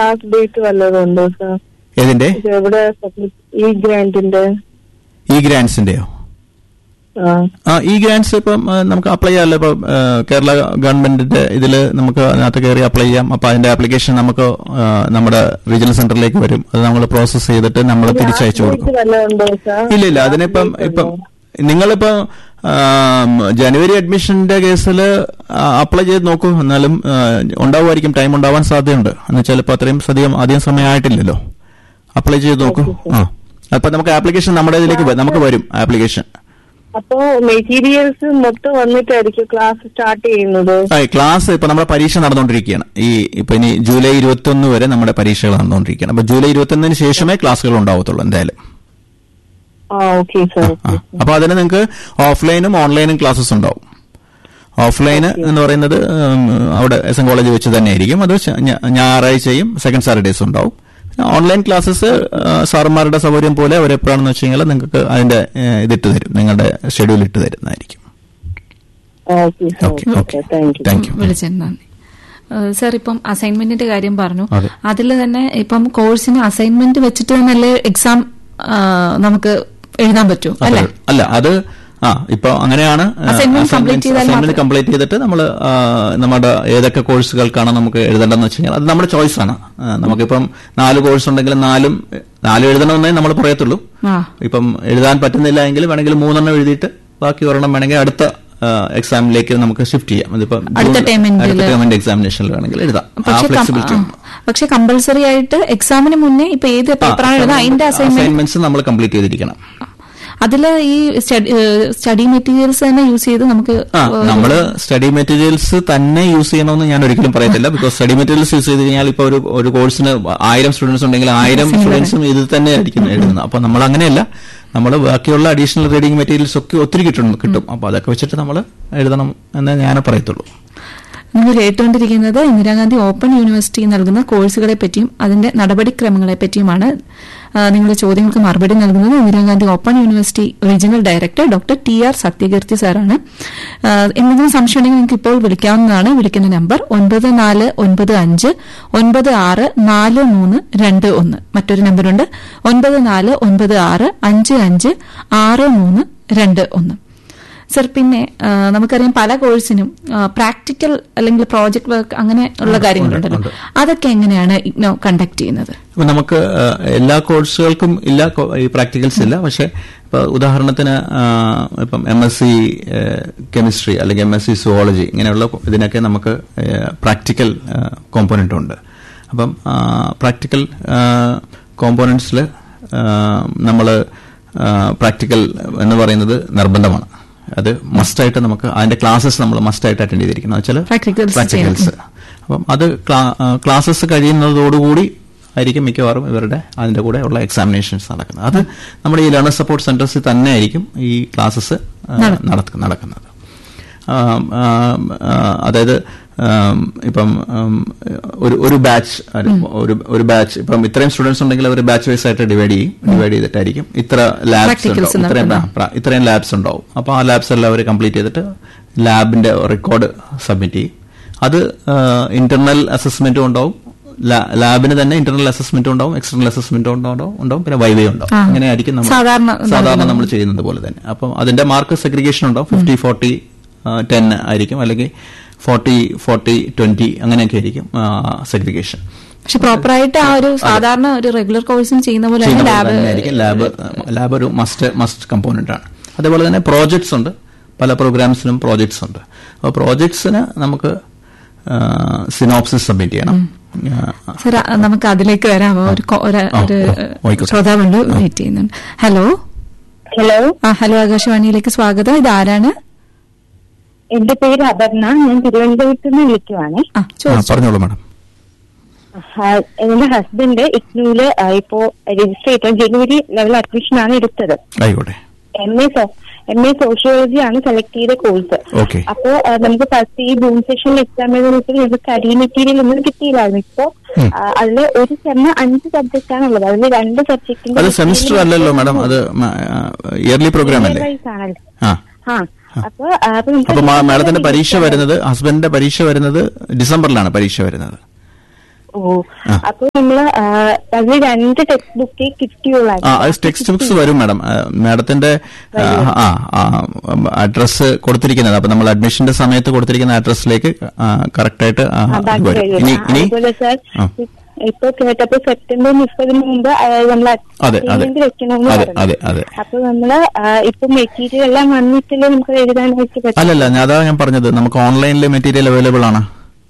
Class date വല്ലതും ഉണ്ടോ sir ഏതിന്റെ ഇത് എവിടെ submit- ഈ ഗ്രാൻഡിന്റെ ഇ ഗ്രാൻസിന്റെയോ ആ ആ ഈ ഗ്രാൻസ് ഇപ്പം ആ, നമുക്ക് അപ്ലൈ ചെയ്യാമല്ലോ ഇപ്പം ആ, കേരള ഗവൺമെന്റിന്റെ ഇതിൽ നമുക്ക് അതിനകത്ത് കയറി അപ്ലൈ ചെയ്യാം അപ്പൊ അതിന്റെ ആപ്ലിക്കേഷൻ നമുക്ക് ആ, നമ്മുടെ റീജിയണൽ സെന്ററിലേക്ക് വരും അത് നമ്മൾ പ്രോസസ് ചെയ്തിട്ട് നമ്മൾ തിരിച്ചയച്ചു കൊടുക്കും ഡേറ്റ് വല്ലതും ഉണ്ടോ സാർ ഇല്ല ഇല്ല അതിനിപ്പം ഇപ്പം നിങ്ങളിപ്പോ ആം, ജനുവരി അഡ്മിഷന്റെ കേസിൽ അപ്ലൈ ചെയ്ത് നോക്കൂ എന്നാലും ആ, ഉണ്ടാവുമായിരിക്കും ടൈം ഉണ്ടാവാൻ സാധ്യതയുണ്ട് എന്ന് വെച്ചാൽ ഇപ്പൊ അത്രയും അധികം അധികം സമയം ആയിട്ടില്ലല്ലോ അപ്ലൈ ചെയ്ത് നോക്കൂ ആ അപ്പൊ നമുക്ക് ആപ്ലിക്കേഷൻ നമ്മുടെ ഇതിലേക്ക് വ- നമുക്ക് വരും ആപ്ലിക്കേഷൻ അപ്പോ മെറ്റീരിയൽസ് മൊത്തം വന്നിട്ടായിരിക്കും ക്ലാസ് സ്റ്റാർട്ട് ചെയ്യുന്നത് ആ, ഈ ക്ലാസ് ഇപ്പൊ നമ്മുടെ പരീക്ഷ നടന്നുകൊണ്ടിരിക്കുകയാണ് ഈ ഇപ്പൊ ഇനി ജൂലൈ ഇരുപത്തി ഒന്ന് വരെ നമ്മുടെ പരീക്ഷകൾ നടന്നുകൊണ്ടിരിക്കുകയാണ് അപ്പൊ ജൂലൈ ഇരുപത്തി ഒന്നിന് ശേഷമേ ക്ലാസ്സുകൾ ഉണ്ടാവത്തുള്ളൂ എന്തായാലും ആ ഓക്കെ സാർ ആ, അപ്പൊ അതിന് നിങ്ങൾക്ക് ഓഫ്ലൈനും ഓൺലൈനും ക്ലാസ്സസ് ഉണ്ടാവും ഓഫ്ലൈൻ എന്ന് പറയുന്നത് ഉം, അവിടെ എസ് എൻ കോളേജ് വെച്ച് തന്നെ ആയിരിക്കും അത് ശ- ഞാ- ഞായറാഴ്ചയും സെക്കൻഡ് സാറ്റർഡേസ് ഉണ്ടാവും പിന്നെ ഓൺലൈൻ ക്ലാസ്സസ് സാറുമാരുടെ സൗകര്യം പോലെ അവരെപ്പോഴാണെന്ന് വെച്ച് കഴിഞ്ഞാൽ നിങ്ങൾക്ക് അതിന്റെ ഏഹ്, ഇതിട്ട് തരും നിങ്ങളുടെ ഷെഡ്യൂൾ ഇട്ട് തരുന്നതായിരിക്കും okay sir okay okay okay thank you thank you വിളിച്ചതിന് നന്ദി ഏഹ് സർ ഇപ്പം അസൈൻമെന്റിന്റെ കാര്യം പറഞ്ഞു അതെ. അതിൽ തന്നെ ഇപ്പം കോഴ്സിന് അസൈൻമെന്റ് വെച്ചിട്ട് തന്നെയല്ലേ എക്സാം നമുക്ക് എഴുതാൻ പറ്റൂ അല്ലെ അല്ല അത് ആ ഇപ്പൊ അങ്ങനെയാണ് Assignment complete ചെയ്താൽ അസൈൻമെന്റ് മാത്രം- കംപ്ലീറ്റ് ചെയ്തിട്ട് നമ്മൾ നമ്മുടെ ഏതൊക്കെ കോഴ്സുകൾക്കാണ് നമുക്ക് എഴുതേണ്ടതെന്ന് വെച്ച് കഴിഞ്ഞാൽ അത് നമ്മുടെ ചോയ്സ് ആണ് ആ, നമുക്കിപ്പം നാല് കോഴ്സ് ഉണ്ടെങ്കിൽ നാലും നാലും എഴുതണമെന്നേ നമ്മൾ പറയത്തുള്ളൂ ആ ഇപ്പം എഴുതാൻ പറ്റുന്നില്ല എങ്കിൽ വേണമെങ്കിൽ മൂന്നെണ്ണം എഴുതിയിട്ട് ബാക്കി ഒരെണ്ണം വേണമെങ്കിൽ അടുത്ത എക്സാമിലേക്ക് നമുക്ക് ഷിഫ്റ്റ് ചെയ്യാം ഇതിപ്പം അടുത്ത ജൂൺ- terminal അടുത്ത ടേമിന്റെ എക്സാമിനേഷനിൽ വേണമെങ്കിൽ എഴുതാം ആ പക്ഷെ കം- ഫ്ലെക്സിബിലിറ്റി ആ. പക്ഷെ കമ്പൽസറി ആയിട്ട് എക്സാമിന് മുന്നേ ഇപ്പൊ ഏത് പേപ്പറാണ് എഴുതുന്നത് അതിന്റെ അസൈൻമെന്റ് അസൈൻമെന്റ്സ് നമ്മൾ കംപ്ലീറ്റ് ചെയ്തിരിക്കണം അതിൽ ഈ സ്റ്റഡി മെറ്റീരിയൽസ് തന്നെ യൂസ് ചെയ്ത് നമുക്ക് ആ നമ്മള് സ്റ്റഡി മെറ്റീരിയൽസ് തന്നെ യൂസ് ചെയ്യണമെന്ന് ഞാൻ ഒരിക്കലും പറയത്തില്ല ബിക്കോസ് സ്റ്റഡി മെറ്റീരിയൽസ് യൂസ് ചെയ്ത് കഴിഞ്ഞാൽ ഇപ്പൊ ഒരു ഒരു കോഴ്സിന് ആയിരം സ്റ്റുഡൻസ് ഉണ്ടെങ്കിൽ ആയിരം സ്റ്റുഡൻസും ഇത് തന്നെ ആയിരിക്കും എഴുതുന്നത് അപ്പൊ നമ്മൾ അങ്ങനെയല്ല നമ്മൾ ബാക്കിയുള്ള അഡീഷണൽ റീഡിംഗ് മെറ്റീരിയൽസ് ഒക്കെ ഒത്തിരി കിട്ടും കിട്ടും അപ്പൊ അതൊക്കെ വെച്ചിട്ട് നമ്മൾ എഴുതണം എന്നേ ഞാൻ പറയത്തുള്ളൂ നിങ്ങൾ കേട്ടുകൊണ്ടിരിക്കുന്നത് ഇന്ദിരാഗാന്ധി ഓപ്പൺ യൂണിവേഴ്സിറ്റി നൽകുന്ന കോഴ്സുകളെ പറ്റിയും അതിന്റെ നടപടിക്രമങ്ങളെ പറ്റിയുമാണ് ആ, നിങ്ങളുടെ ചോദ്യങ്ങൾക്ക് മറുപടി നൽകുന്നത് Indira Gandhi open university regional director doctor T R Sathyakeerthi സാറാണ് ആ, എന്തെങ്കിലും സംശയം ഉണ്ടെങ്കിൽ നിങ്ങൾക്ക് ഇപ്പോൾ വിളിക്കാവുന്നതാണ് വിളിക്കുന്ന നമ്പർ ഒൻപത് നാല് ഒൻപത് അഞ്ച് ഒൻപത് ആറ് നാല് മൂന്ന് രണ്ട് ഒന്ന് മറ്റൊരു നമ്പറുണ്ട് ഒൻപത് നാല് ഒൻപത് ആറ് അഞ്ച് അഞ്ച് ആറ് മൂന്ന് രണ്ട് ഒന്ന് സർ പിന്നെ ആ, നമുക്കറിയാം പല കോഴ്സിനും പ്രാക്ടിക്കൽ അല്ലെങ്കിൽ പ്രോജക്ട് വർക്ക് അങ്ങനെ ഉള്ള കാര്യങ്ങളുണ്ടല്ലോ അതൊക്കെ എങ്ങനെയാണ് ഇഗ്നോ കണ്ടക്ട് ചെയ്യുന്നത് അപ്പൊ നമുക്ക് ആ, എല്ലാ കോഴ്സുകൾക്കും ഇല്ല കോ- ഈ പ്രാക്ടിക്കൽസ് ഇല്ല പക്ഷെ ഇപ്പൊ ഉദാഹരണത്തിന് ആ, ഇപ്പം എം എസ് സി കെമിസ്ട്രി അല്ലെങ്കിൽ എം എസ് സി സുവോളജി ഇങ്ങനെയുള്ള കൊ- ഇതിനൊക്കെ നമുക്ക് പ്രാക്ടിക്കൽ കോമ്പോണന്റ് ഉണ്ട് അപ്പം പ്രാക്ടിക്കൽ കോമ്പോണൻസിൽ നമ്മൾ പ്രാക്ടിക്കൽ എന്ന് പറയുന്നത് നിർബന്ധമാണ് അത് മസ്റ്റായിട്ട് നമുക്ക് അതിന്റെ ക്ലാസ്സസ് നമ്മൾ മസ്റ്റായിട്ട് അറ്റൻഡ് ചെയ്തിരിക്കണം വെച്ചാൽ Practicals പ്രാക്ടിക്കൽസ് അപ്പം അത് ക്ലാസ്സസ് കഴിയുന്നതോടുകൂടി ആയിരിക്കും മിക്കവാറും ഇവരുടെ അതിന്റെ കൂടെ ഉള്ള എക്സാമിനേഷൻസ് നടക്കുന്നത് അത് നമ്മുടെ ഈ ലേണർ സപ്പോർട്ട് സെന്റേഴ്സിൽ തന്നെ ആയിരിക്കും ഈ ക്ലാസ്സസ് നടക്കുന്നത് ആം, ആം, ആ, അതായത് ആം, ഇപ്പം ആം, ഒരു ഒരു ബാച്ച് ഒരു ഒരു ബാച്ച് ഇപ്പം ഇത്രയും സ്റ്റുഡൻസ് ഉണ്ടെങ്കിൽ അവർ ബാച്ച് വൈസ് ആയിട്ട് ഡിവൈഡ് ചെയ്യും ഡിവൈഡ് ചെയ്തിട്ടായിരിക്കും ഇത്ര ലാബ്സ് Practicals ഇത്രയും ആ, പ്ര- ഇത്രയും ലാബ്സ് ഉണ്ടാവും അപ്പോൾ ആ ലാബ്സ് എല്ലാം അവർ കംപ്ലീറ്റ് ചെയ്തിട്ട് ലാബിന്റെ റെക്കോർഡ് സബ്മിറ്റ് ചെയ്യും അത് ഇന്റർണൽ അസസ്മെന്റും ഉണ്ടാവും ലാ- ലാബിന് തന്നെ ഇന്റർണൽ അസസ്മെന്റും ഉണ്ടാവും എക്സ്റ്റർണൽ അസസ്മെന്റും ഉണ്ടാവും ഉണ്ടാവും പിന്നെ വൈവേ ഉണ്ടാവും ആ. അങ്ങനെയായിരിക്കും നമ്മൾ സാധാരണ സാധാരണ നമ്മൾ ചെയ്യുന്നത് പോലെ തന്നെ അപ്പം അതിന്റെ മാർക്ക് സെഗ്രിഗേഷൻ ഉണ്ടാവും ഫിഫ്റ്റി ഫോർട്ടി ടെൻ ആയിരിക്കും അല്ലെങ്കിൽ ഫോർട്ടി ഫോർട്ടി ട്വന്റി അങ്ങനെയൊക്കെ ആയിരിക്കും സെഗ്രിഗേഷൻ പക്ഷെ പ്രോപ്പറായിട്ട് ആ ഒരു സാധാരണ ഒരു റെഗുലർ കോഴ്സിന് ചെയ്യുന്ന പോലെ ലാബ് ലാബ് ലാബ് ഒരു മസ്റ്റ് മസ്റ്റ് കമ്പോണന്റ് ആണ് അതേപോലെ തന്നെ പ്രോജക്ട്സ് ഉണ്ട് പല പ്രോഗ്രാംസിനും പ്രോജക്ട്സ് ഉണ്ട് അപ്പോൾ പ്രോജക്ട്സിന് നമുക്ക് സിനോപ്സിസ് സബ്മിറ്റ് ചെയ്യണം ആ, സർ നമുക്ക് അതിലേക്ക് വരാമോ ഒരു കോ- ഒരു- ആ, ഒരു ആ, ആയിക്കോട്ടെ. ശ്രോതാവുണ്ട് വെയിറ്റ് ചെയ്യുന്നുണ്ട് ഹലോ ഹലോ ആ ഹലോ ആകാശവാണിയിലേക്ക് സ്വാഗതം ഇത് ആരാണ് എന്റെ പേര് അപർണ ഞാൻ തിരുവനന്തപുരത്ത് നിന്ന് വിളിക്കുവാണേ ആ ആ, ചോദിച്ചു പറഞ്ഞോളൂ മാഡം ആ, എന്റെ ഹസ്ബൻഡ് ഇഗ്നൂല് ആ, ഇപ്പോ രജിസ്റ്റർ ചെയ്ത ജനുവരി ലെവൽ അഡ്മിഷൻ ആണ് എടുത്തത് ആയിക്കോട്ടെ M A M A sociology ആണ് സെലക്ട് ചെയ്ത കോഴ്സ് ഓക്കെ അപ്പോ ആ, നമുക്ക് ഫസ്റ്റ് ഈ ബൂം സെഷൻ എക്സാം എഴുതുമ്പോൾ നമുക്ക് സ്റ്റഡി മെറ്റീരിയൽ ഒന്നും കിട്ടിയില്ലായിരുന്നു ഇപ്പോ ഉം. ആ, അതില് ഒരു സെമ്മ അഞ്ച് സബ്ജക്റ്റ് ആണുള്ളത് അതിൽ രണ്ട് സബ്ജക്റ്റിന്റെ അത് സെമിസ്റ്റർ അല്ലല്ലോ മാഡം അത് ഇയർലി പ്രോഗ്രാം അല്ലേ ആണല്ലോ ആ ആ അപ്പൊ ആ, അപ്പൊ നമുക്ക് അപ്പൊ മാ- മാഡത്തിന്റെ പരീക്ഷ വരുന്നത് ഹസ്ബൻഡിന്റെ പരീക്ഷ വരുന്നത് ഡിസംബറിലാണ് പരീക്ഷ വരുന്നത് ഓ ആ. അപ്പൊ നമ്മള് ആ, അതിൽ രണ്ട് ടെക്സ്റ്റ് ബുക്കേ കിട്ടിയുള്ളൂ ആ അത് ടെക്സ്റ്റ് ബുക്സ് വരും മാഡം ആ, മാഡത്തിന്റെ ആ അഡ്രസ് കൊടുത്തിരിക്കുന്നത് അപ്പൊ നമ്മൾ അഡ്മിഷന്റെ സമയത്ത് കൊടുത്തിരിക്കുന്ന അഡ്രസ്സിലേക്ക് കറക്റ്റ് ആയിട്ട് ആ, ആ, അത് ബാക്കി വരും വരും. ഇനി ആ, ഇനി അതുപോലെ സാർ ആ. ഇപ്പൊ കേട്ടപ്പോ സെപ്റ്റംബർ മുപ്പതിന് മുമ്പ് നമ്മൾ അതെ, അതെ. വെക്കണമെന്ന് അതെ, പറഞ്ഞു അതെ, അതെ. അപ്പൊ നമ്മള് ആ, ഇപ്പൊ മെറ്റീരിയൽ എല്ലാം വന്നിട്ടില്ലേ നമുക്ക് എഴുതാനായിട്ട് പറ്റും അല്ലല്ല ഞാൻ അതാ ഞാൻ പറഞ്ഞത് നമുക്ക് ഓൺലൈനിൽ മെറ്റീരിയൽ അവൈലബിൾ ആണ്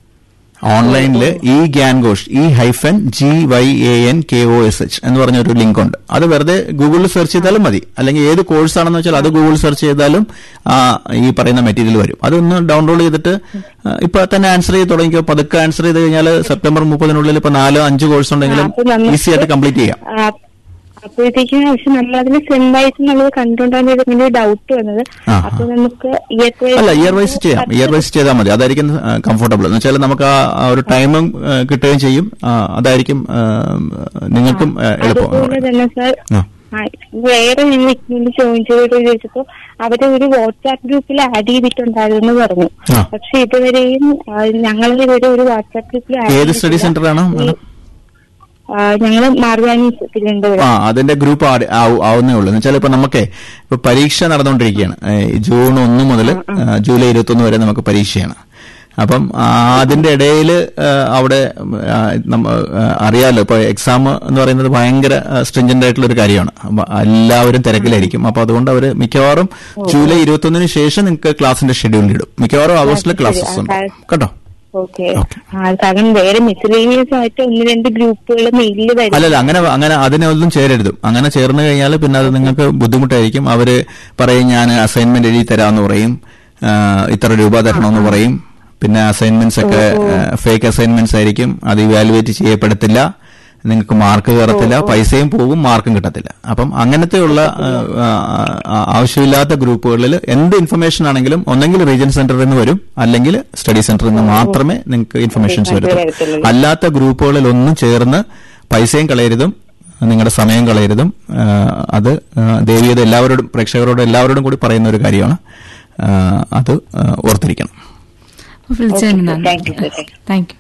ഓൺലൈനിൽ E Gyankosh E hyphen G Y A N K O S H എന്ന് പറഞ്ഞ ഒരു ലിങ്ക് ഉണ്ട് അത് വെറുതെ ഗൂഗിളിൽ സെർച്ച് ചെയ്താലും മതി അല്ലെങ്കിൽ ഏത് കോഴ്സ് ആണെന്ന് വെച്ചാൽ അത് ഗൂഗിൾ സെർച്ച് ചെയ്താലും ആ, ഈ പറയുന്ന മെറ്റീരിയൽ വരും അതൊന്ന് ഡൗൺലോഡ് ചെയ്തിട്ട് ആ, ഇപ്പൊ തന്നെ ആൻസർ ചെയ്ത് തുടങ്ങിക്കോ പതുക്കെ ആൻസർ ചെയ്ത് കഴിഞ്ഞാൽ സെപ്റ്റംബർ മുപ്പതിനുള്ളിൽ ഇപ്പൊ നാലോ അഞ്ച് കോഴ്സ് ഉണ്ടെങ്കിലും അപ്പൊ നമുക്ക് ഈസി ആയിട്ട് കംപ്ലീറ്റ് ചെയ്യാം ആ, അപ്പോഴത്തേക്കും പക്ഷെ നമ്മൾ അതിന് സെൻഡായിട്ട് നമ്മൾ കണ്ടുകൊണ്ടാണ് ഇതിന്റെ ഡൗട്ട് വന്നത് ആ, അപ്പൊ നമുക്ക് ഇയർ അല്ല ഇയർ വൈസ് ചെയ്യാം ഇയർ വൈസ് ചെയ്താൽ മതി അതായിരിക്കും കംഫർട്ടബിൾ എന്ന് വെച്ചാൽ നമുക്ക് ആ ആ ഒരു ടൈമും ആ, കിട്ടുകയും ചെയ്യും ആ, അതായിരിക്കും ആ, നിങ്ങൾക്കും ആ, എളുപ്പം എന്ന് അതുപോലെ പറയും. തന്നെ സാർ ആ. ആ, വേറെ ഞങ്ങൾ ഇഗ്നോയിൽ ജോയിൻ ചെയ്തിട്ട് ചോദിച്ചപ്പോ അവരെ ഒരു വാട്സാപ്പ് ഗ്രൂപ്പിൽ ആഡ് ചെയ്തിട്ടുണ്ടായിരുന്നു പറഞ്ഞു ആ. പക്ഷെ ഇതുവരെയും ഞങ്ങൾ ഇതുവരെ ഒരു വാട്സാപ്പ് ഗ്രൂപ്പിൽ add ഏത് സ്റ്റഡി ചെയ്തിട്ടില്ല. സെന്റർ ആണ് ഈ, ആ, ഞങ്ങള് മാർഗാനി തിരുവനന്തപുരം ആ അതിന്റെ ഗ്രൂപ്പ് ആവുന്നേ ഉള്ളൂ എന്ന് വെച്ചാൽ ഇപ്പൊ നമുക്ക് ഇപ്പൊ പരീക്ഷ നടന്നുകൊണ്ടിരിക്കുകയാണ് ഏ, ജൂൺ ഒന്ന് മുതൽ ജൂലൈ ഇരുപത്തി ഒന്ന് വരെ നമുക്ക് പരീക്ഷയാണ് അപ്പം ആ, അതിന്റെ ഇടയിൽ അവിടെ ആ, നമ്മ- ആ, അറിയാലോ ഇപ്പൊ എക്സാം എന്ന് പറയുന്നത് ഭയങ്കര സ്ട്രിഞ്ചന്റ് ആയിട്ടുള്ള ഒരു കാര്യമാണ് അപ്പൊ എല്ലാവരും തിരക്കിലായിരിക്കും അപ്പൊ അതുകൊണ്ട് അവര് മിക്കവാറും ജൂലൈ ഇരുപത്തി ഒന്നിന് ശേഷം നിങ്ങൾക്ക് ക്ലാസിന്റെ ഷെഡ്യൂൾ ഇടും മിക്കവാറും ഓഗസ്റ്റിലെ ക്ലാസ്സസ് ഉണ്ട് കേട്ടോ ഓക്കെ കാരണം വേറെ മിസ്ലേനിയസ് ആയിട്ട് ഒന്ന് രണ്ട് ഗ്രൂപ്പുകൾ മെയിലിൽ വരും അല്ലല്ല അങ്ങനെ അങ്ങനെ അതിനൊന്നും ചേരരുത് അങ്ങനെ ചേർന്ന് കഴിഞ്ഞാൽ പിന്നെ അത് നിങ്ങൾക്ക് ബുദ്ധിമുട്ടായിരിക്കും അവര് പറയും ഞാൻ അസൈൻമെന്റ് എഴുതി തരാമെന്ന് പറയും ആ, ഇത്ര രൂപ തരണമെന്ന് പറയും പിന്നെ അസൈൻമെന്റ്സ് ഒക്കെ ഫേക്ക് അസൈൻമെന്റ്സ് ആയിരിക്കും അത് ഇവാലുവേറ്റ് ചെയ്യപ്പെടത്തില്ല നിങ്ങൾക്ക് മാർക്ക് കയറത്തില്ല പൈസയും പോകും മാർക്കും കിട്ടത്തില്ല അപ്പം അങ്ങനത്തെയുള്ള ആ, ആ, ആ, ആവശ്യമില്ലാത്ത ഗ്രൂപ്പുകളിൽ എന്ത് ഇൻഫർമേഷൻ ആണെങ്കിലും ഒന്നെങ്കിൽ റീജിയൻ സെന്ററിൽ നിന്ന് വരും അല്ലെങ്കിൽ സ്റ്റഡി സെന്ററിൽ നിന്ന് മാത്രമേ നിങ്ങൾക്ക് ഇൻഫർമേഷൻസ് വരത്തുള്ളൂ അല്ലാത്ത ഗ്രൂപ്പുകളിൽ ഒന്നും ചേർന്ന് പൈസയും കളയരുതും നിങ്ങളുടെ സമയം കളയരുതും ആ, അത് ആ, ദേവിയത് എല്ലാവരോടും പ്രേക്ഷകരോടും എല്ലാവരോടും കൂടി പറയുന്ന ഒരു കാര്യമാണ് ആ, അത് ആ, ഓർത്തിരിക്കണം വിളിച്ചതിന് Okay, sir. Thank you, sir. Thank you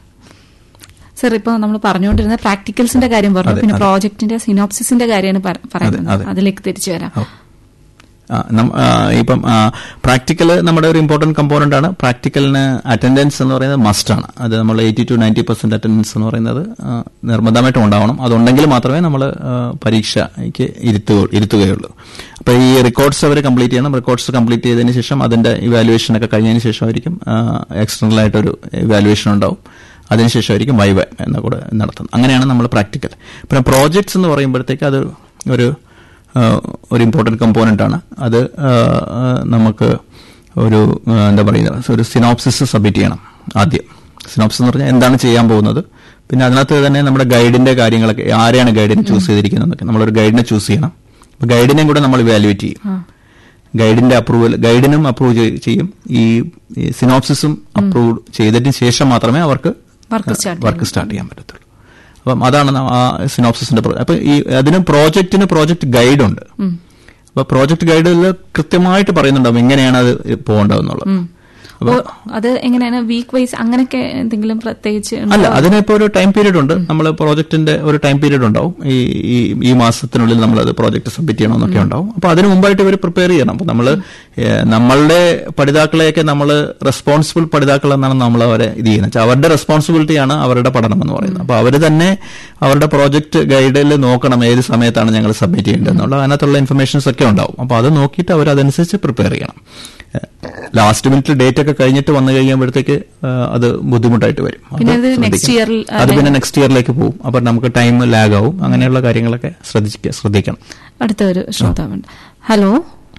sir ഇപ്പൊ നമ്മൾ പറഞ്ഞുകൊണ്ടിരുന്ന പ്രാക്ടിക്കൽസിന്റെ കാര്യം പറഞ്ഞു അതെ, പിന്നെ അതെ. പ്രോജക്ടിന്റെ സിനോപ്സിസിന്റെ കാര്യമാണ് പറ- പറയുന്നത് അതെ. അതിലേക്ക് തിരിച്ചു വരാം ഓ. ആ, നം- ആ, ഇപ്പം പ്രാക്ടിക്കൽ നമ്മുടെ ഒരു ഇമ്പോർട്ടന്റ് കമ്പോണന്റ് ആണ് പ്രാക്ടിക്കലിന് അറ്റൻഡൻസ് എന്ന് പറയുന്നത് മസ്റ്റ് ആണ് അത് നമ്മൾ eighty to ninety percent attendance എന്ന് പറയുന്നത് ആ, നിർബന്ധമായിട്ടും ഉണ്ടാവണം അതുണ്ടെങ്കിൽ മാത്രമേ നമ്മൾ പരീക്ഷയ്ക്ക് ഇരുത്തുക ഇരുത്തുകയുള്ളൂ അപ്പൊ ഈ റെക്കോർഡ്സ് അവർ കംപ്ലീറ്റ് ചെയ്യണം റെക്കോർഡ്സ് കംപ്ലീറ്റ് ചെയ്തതിന് ശേഷം അതിന്റെ ഇവാലുവേഷൻ ഒക്കെ കഴിഞ്ഞതിന് ശേഷമായിരിക്കും എക്സ്റ്റേണൽ ആയിട്ടൊരു ഇവാലുവേഷൻ ഉണ്ടാവും അതിനുശേഷമായിരിക്കും വൈവ എന്ന കൂടെ നടത്തുന്നത് അങ്ങനെയാണ് നമ്മൾ പ്രാക്ടിക്കൽ പിന്നെ പ്രോജക്ട്സ് എന്ന് പറയുമ്പോഴത്തേക്ക് അത് ഒരു ആ, ഒരു ഇമ്പോർട്ടന്റ് കമ്പോണന്റ് ആണ് അത് ആ, ആ, നമുക്ക് ഒരു ആ, എന്താ പറയുക ഒരു സിനോപ്സിസ് സബ്മിറ്റ് ചെയ്യണം ആദ്യം സിനോപ്സിസ് എന്ന് പറഞ്ഞാൽ എന്താണ് ചെയ്യാൻ പോകുന്നത് പിന്നെ അതിനകത്ത് തന്നെ നമ്മുടെ ഗൈഡിന്റെ കാര്യങ്ങളൊക്കെ ആരെയാണ് ഗൈഡിനെ ചൂസ് ചെയ്തിരിക്കുന്നതൊക്കെ നമ്മളൊരു ഗൈഡിനെ ചൂസ് ചെയ്യണം അപ്പൊ ഗൈഡിനെയും കൂടെ നമ്മൾ ഇവാലുവേറ്റ് ചെയ്യും ഗൈഡിന്റെ അപ്രൂവൽ ഗൈഡിനും അപ്രൂവ് ചെയ്യും ഈ സിനോപ്സിസും അപ്രൂവ് ചെയ്തതിന് ശേഷം മാത്രമേ അവർക്ക് വർക്ക് സ്റ്റാർട്ട് വർക്ക് സ്റ്റാർട്ട് ചെയ്യാൻ പറ്റത്തുള്ളൂ അപ്പം അതാണ് ന- ആ സിനോപ്സിസിന്റെ പ്ര- അപ്പൊ ഈ അതിന് പ്രോജക്റ്റിന് പ്രോജക്റ്റ് ഗൈഡ് ഉണ്ട് അപ്പൊ പ്രോജക്റ്റ് ഗൈഡിൽ കൃത്യമായിട്ട് പറയുന്നുണ്ടാവും എങ്ങനെയാണ് അത് പോകേണ്ടതെന്നുള്ളത് അപ്പൊ ഓ, അത് എങ്ങനെയാണ് വീക്ക് വൈസ് അങ്ങനെയൊക്കെ എന്തെങ്കിലും പ്രത്യേകിച്ച് ഉണ്ടോ? അല്ല അതിനിപ്പോ ഒരു ടൈം പീരീഡ് ഉണ്ട് നമ്മൾ പ്രോജക്റ്റിന്റെ ഒരു ടൈം പീരീഡ് ഉണ്ടാവും ഈ ഈ- ഈ മാസത്തിനുള്ളിൽ നമ്മൾ അത് പ്രോജക്റ്റ് സബ്മിറ്റ് ചെയ്യണമെന്നൊക്കെ ഉണ്ടാവും അപ്പൊ അതിന് മുമ്പായിട്ട് ഇവർ പ്രിപ്പയർ ചെയ്യണം അപ്പൊ നമ്മൾ നമ്മളുടെ പഠിതാക്കളെയൊക്കെ നമ്മൾ റെസ്പോൺസിബിൾ പഠിതാക്കൾ എന്നാണ് നമ്മൾ അവരെ ഇത് ചെയ്യുന്നത് വെച്ചാൽ അവരുടെ റെസ്പോൺസിബിലിറ്റിയാണ് അവരുടെ പഠനം എന്ന് പറയുന്നത് അപ്പൊ അവർ തന്നെ അവരുടെ പ്രോജക്റ്റ് ഗൈഡിൽ നോക്കണം ഏത് സമയത്താണ് ഞങ്ങൾ സബ്മിറ്റ് ചെയ്യേണ്ടത് എന്നുള്ള അതിനകത്തുള്ള ഇൻഫർമേഷൻസ് ഒക്കെ ഉണ്ടാവും അപ്പൊ അത് നോക്കിയിട്ട് അവർ അതനുസരിച്ച് പ്രിപ്പയർ ചെയ്യണം ലാസ്റ്റ് മിനിറ്റ് ഡേറ്റ് ഒക്കെ കഴിഞ്ഞിട്ട് വന്നു കഴിയുമ്പോഴത്തേക്ക് ആ, അത് ബുദ്ധിമുട്ടായിട്ട് വരും അത് പിന്നെ അത് next ശ്രദ്ധിക്കണം. year ൽ, അത് പിന്നെ നെക്സ്റ്റ് ഇയറിലേക്ക് പോകും അപ്പൊ നമുക്ക് ടൈം ലാഗ് ആവും അങ്ങനെയുള്ള കാര്യങ്ങളൊക്കെ ശ്രദ്ധിക്ക ശ്രദ്ധിക്കണം അടുത്ത ഒരു ശ്രോതാവുണ്ട് ഹലോ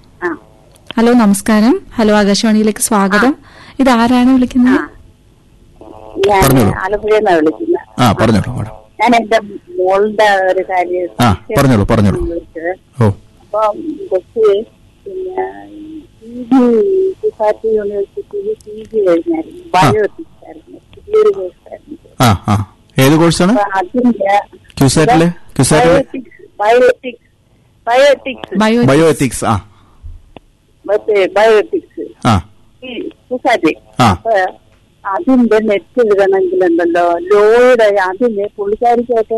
ഹലോ നമസ്കാരം ഹലോ ആകാശവാണിയിലേക്ക് സ്വാഗതം ഇത് ആരാണ് വിളിക്കുന്നത് ഞാൻ പറഞ്ഞോളൂ. ആലപ്പുഴയിൽ നിന്നാണ് വിളിക്കുന്നത് ആ പറഞ്ഞോളൂ മാഡം ഞാൻ എന്റെ മോളുടെ ഒരു കാര്യം ആ, പറഞ്ഞോളൂ, പറഞ്ഞോളൂ. വിളിച്ചത്. ഓ അപ്പൊ കൊച്ചി പിന്നെ പി ജി ഗുവാഹത്തി യൂണിവേഴ്സിറ്റിയിൽ പി ജി കഴിഞ്ഞായിരുന്നു ബയോട്ടിക്സ് ആയിരുന്നു പുതിയൊരു കോഴ്സായിരുന്നു ആ ആ ഏത് കോഴ്സാണ് അപ്പൊ അതിന്റെ ക്യൂസാറ്റിലെ ക്യൂസാറ്റിലെ biotics biotics biotics bio bio ethics ആ മറ്റേ ബയോട്ടിക്സ് ആ ഈ കുസാറ്റി ആ. അപ്പൊ അതിന്റെ നെറ്റ് എഴുതണമെങ്കിലുണ്ടല്ലോ ലോയുടെ അതിന് പുള്ളിക്കാരിക്കായിട്ട്